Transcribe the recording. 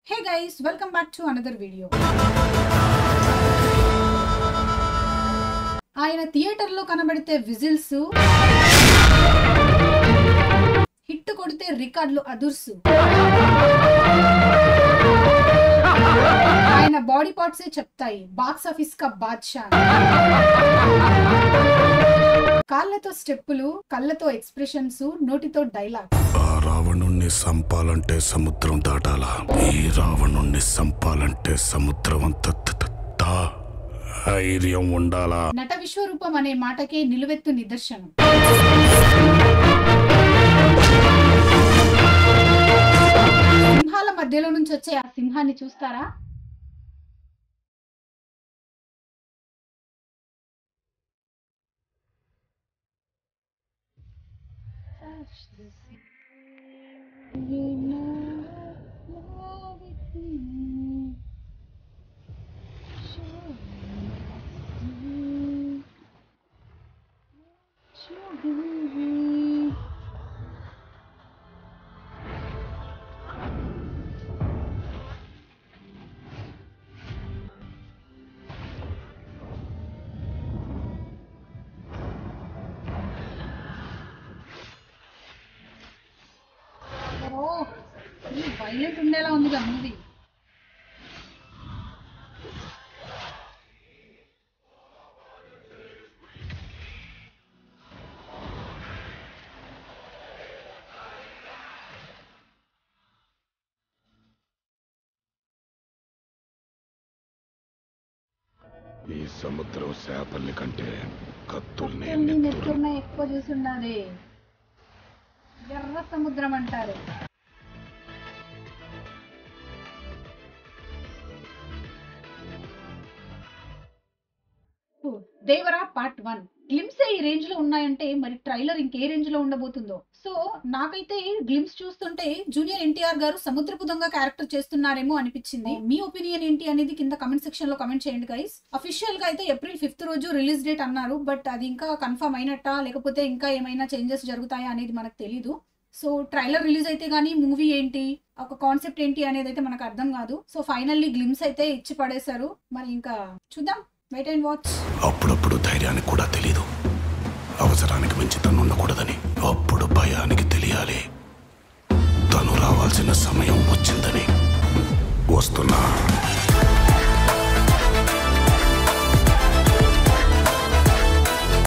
hey guys welcome back to another video ఆయన థియేటర్లో కనబడితే విజిల్స్ హిట్ కొడితే రికార్డులు అదుర్సు ఆయన బాడీ పార్ట్సే చెప్తాయి బాక్స్ ఆఫీస్ కా బాద్షా కాళ్ళతో స్టెప్పులు కళ్ళతో ఎక్స్ప్రెషన్స్ నోటితో డైలాగ్స్ ఆ రావణుణ్ణి సంపాలంటే సముద్రం దాటాలా ఈ రావణుణ్ణి సంపాలంటే సముద్రం అంత త- త- త- ధైర్యం ఉండాలా నట విశ్వరూపం అనే మాటకే నిలువెత్తు నిదర్శనం సింహాల మధ్యలో నుంచి వచ్చే ఆ సింహాన్ని చూస్తారా వైలెంట్ ఉండేలా ఉంది మూవీ ఈ సముద్రం చేపల్ని కంటే కత్తుల్ని ఎన్ని నెత్తురు నెత్తురున్న ఎక్కువ చూసుండాలి ఎర్ర సముద్రం అంటారు ఓ, దేవరా పార్ట్ వన్ గ్లిమ్స్ ఈ రేంజ్ లో ఉన్నాయంటే మరి ట్రైలర్ ఇంకే రేంజ్ లో ఉండబోతుందో సో నాకైతే గ్లిమ్స్ చూస్తుంటే జూనియర్ ఎన్టీఆర్ గారు సముద్రపు దొంగ క్యారెక్టర్ చేస్తున్నారేమో అనిపించింది మీ ఒపీనియన్ ఏంటి అనేది కింద కమెంట్ సెక్షన్ లో కమెంట్ చేయండి గైస్ అఫీషియల్ గా అయితే ఏప్రిల్ ఫిఫ్త్ రోజు రిలీజ్ డేట్ అన్నారు బట్ అది ఇంకా కన్ఫర్మ్ అయినట్టా లేకపోతే ఇంకా ఏమైనా చేంజెస్ జరుగుతాయా అనేది మనకు తెలీదు సో ట్రైలర్ రిలీజ్ అయితే గానీ మూవీ ఏంటి ఒక కాన్సెప్ట్ ఏంటి అనేది అయితే మనకు అర్థం కాదు సో ఫైనల్లీ గ్లిమ్స్ అయితే ఇచ్చి పడేశారు మరి ఇంకా చూద్దాం వెయిట్ అండ్ వాచ్ అప్పుడప్పుడు ధైర్యానికి కూడా తెలీదు అవసరానికి మించి తను ఉండకూడదని